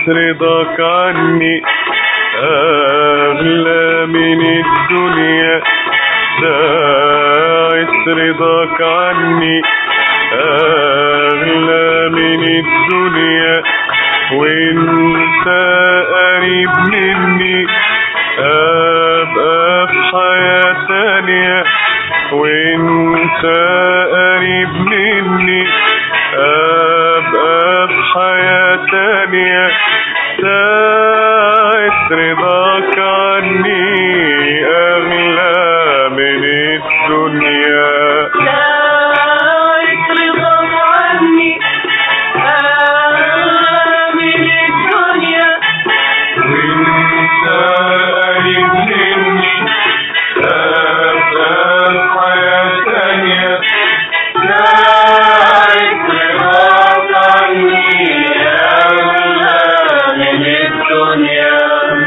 رضاك عني أغلى من الدنيا ساعة رضاك عني أغلى من الدنيا وانت قريب مني أبقى في حياة تانية وانت قريب مني أبقى في حياة تانية ساعة رضاك عني أغلى من الدنيا ساعة رضاك عني أغلى من الدنيا وانت قريب مني أبقى في حياة تانية ساعة رضاك عني أغلى من الدنيا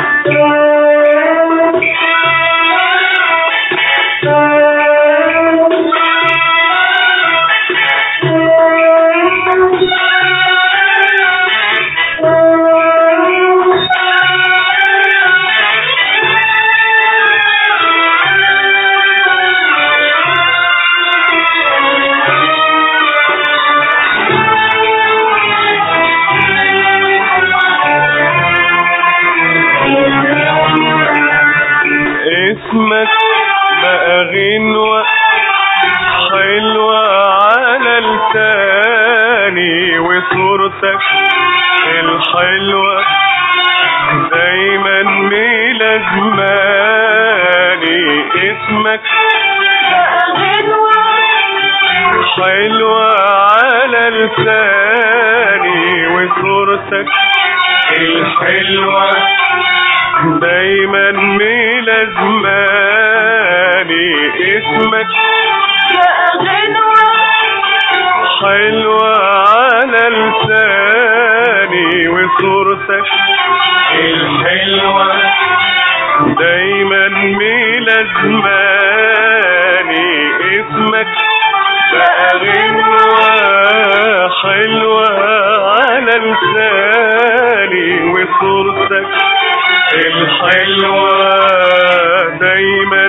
اسمك بقى غنوة حلوة على لساني وصورتك الحلوة دايما ملازماني اسمك بقى غنوة حلوة على لساني وصورتك الحلوة دايما ملازماني اسمك بقى غنوة حلوة على لساني وصورتك الحلوة دايما ملازماني اسمك بقى غنوة حلوة على لساني وصورتك الحلوة دايما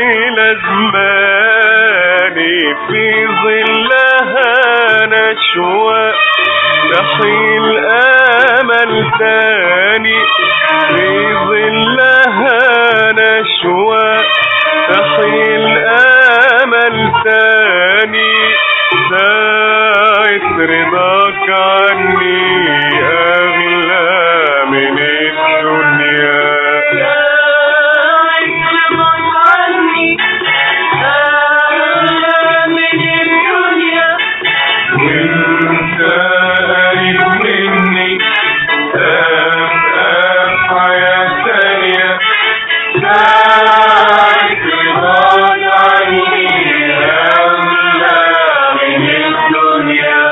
ملازماني في ظلها نشوى تحيل امل تاني في ظلها نشوى تحيل امل تاني ساعة رضاك عني اغلى من الدنيا ساعة رضاك عني أغلى من الدنيا وانت قريب مني ابقى في حياة تانية ساعة رضاك عني أغلى من الدنيا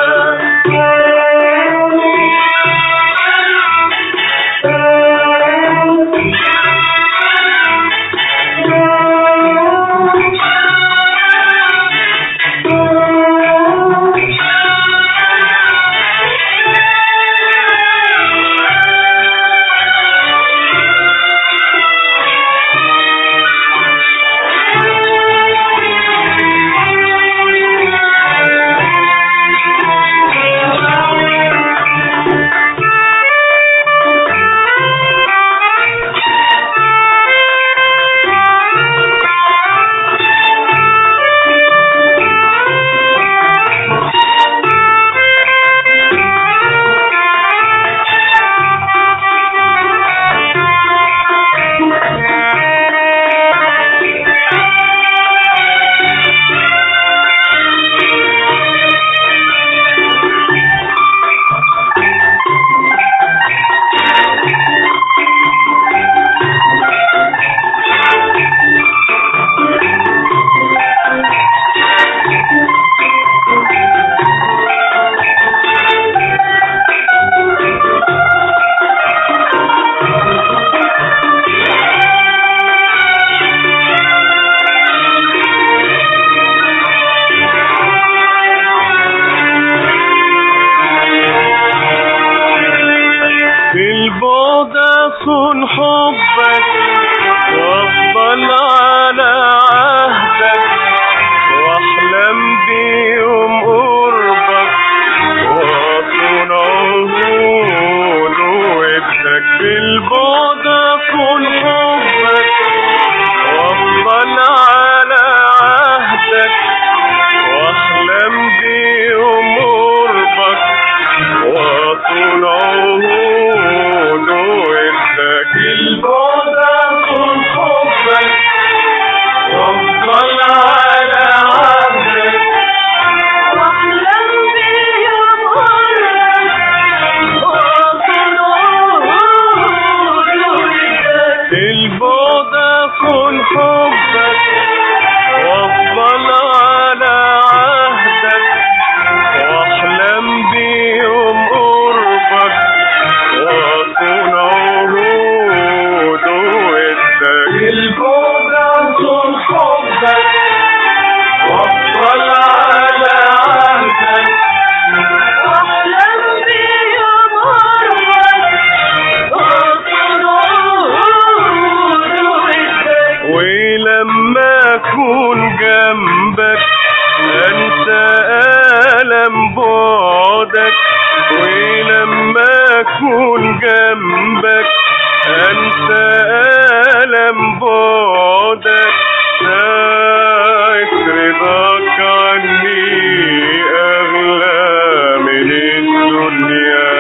بعدك وافضل على عهدك واحلم بيوم قربك واكون عهود وابنك في البعد اكون حبك وافضل على عهدك واحلم بيوم قربك واكون عهود وابنك في البعد اكون حبك وافضل على عهدك واحلم بيوم قربك واكون عهود وابنك البعد اكون حبك وافضل على عهدك واحلم بيوم قربك واكون عهود ودك البعد اكون حبك وافضل على عهدك واحلم بيوم قربك واكون عهود وابنك ولما اكون جنبك انسى الم بعدك ولما اكون جنبك انسى الم بعدك ساعة رضاك عني اغلى من الدنيا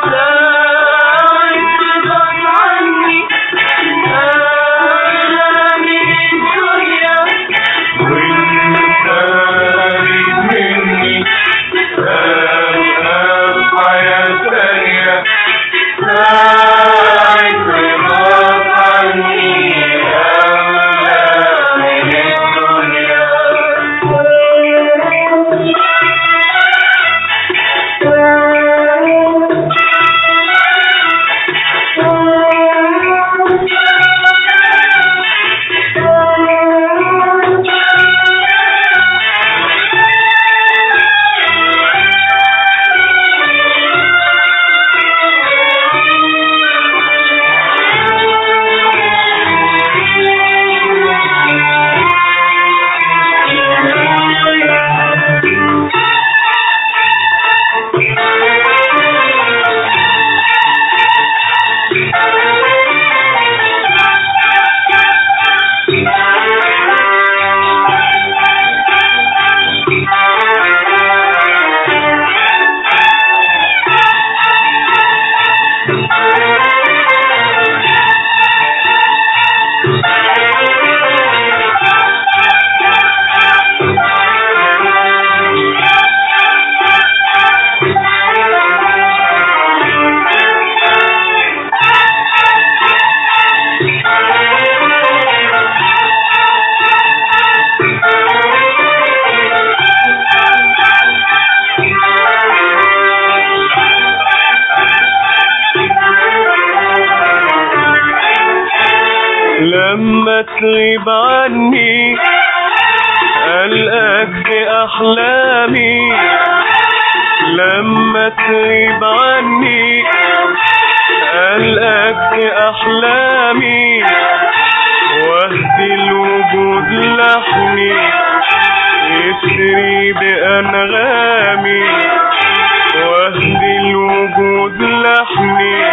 ساعدك عني أغلى من الدنيا وانت قريب مني أبقى حياة تانية ساعة رضاك عني أغلى من الدنيا لما تغيب عني ألقاك في أحلامي لما تغيب عني ألقاك في أحلامي واهدي الوجود لحني يسري بأنغامي واهدي الوجود لحني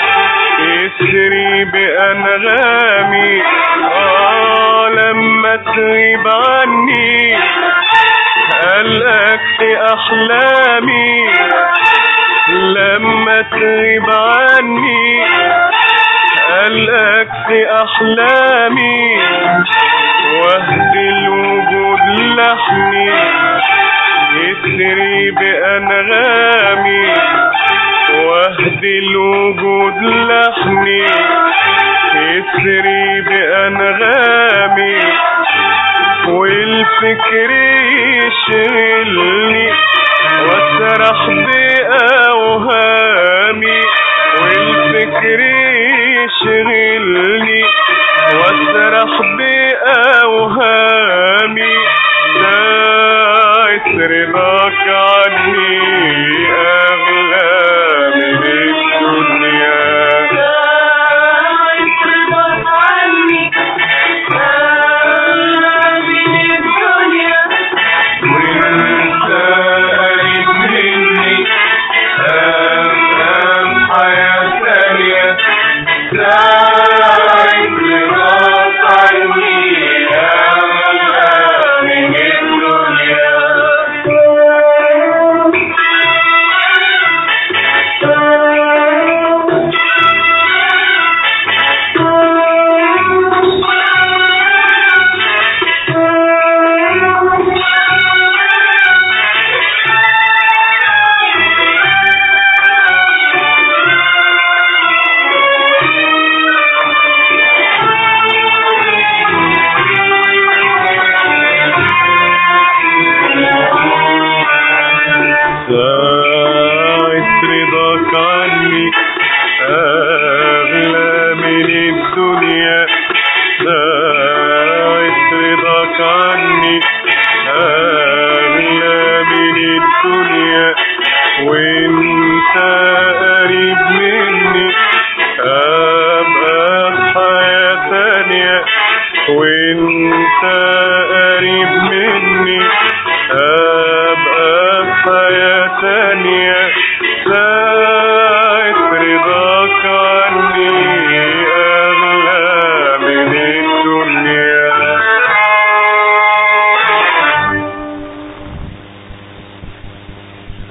يسري بأنغامي آه لما تغيب عني ألقاك في أحلامي لما تغيب عني ألقاك في أحلامي واهدي الوجود لحني يسري بأنغامي واهدي الوجود لحني يسري بأنغامي والفكر يشغلني واسرح بأوهامي والفكر يشغلني واسرح بأوهامي ساعة رضاك عني أغلى من الدنيا ساعدك عني أغلى من الدنيا وانت قريب مني أبقى في حياة تانية وانت قريب مني أبقى في حياة تانية ساعة رضاك عني